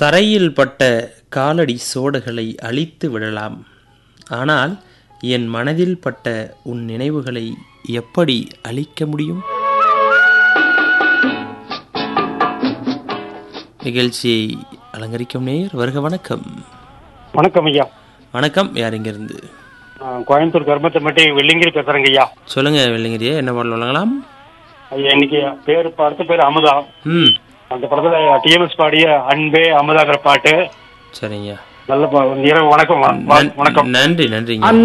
தரையில் பட்ட காலடி சோடுகளை அழித்து விடலாம் ஆனால் என் மனதில் பட்ட உன் நினைவுகளை எப்படி அழிக்க முடியும் நிகழ்ச்சியை அலங்கரிக்கும் நேர் வருக வணக்கம் வணக்கம் ஐயா வணக்கம் யார் இங்கிருந்து நான் கோயம்புத்தூர் கர்மத்தம்பட்டி வெள்ளிங்கிரி பேசுறேங்க ஐயா சொல்லுங்க வெள்ளிங்கிரியே என்ன பாடல் வழங்கலாம் ஐயா இன்னைக்கு பேர் படத்து பேர் அமுதா ம் அந்த படத்துல டிஎம்எஸ் பாடிய அன்பே அமுதாங்கிற பாட்டு சரிங்க நல்ல பா- இரவு வணக்கம் வா- வா- வணக்கம் நன்றி நன்றிங்க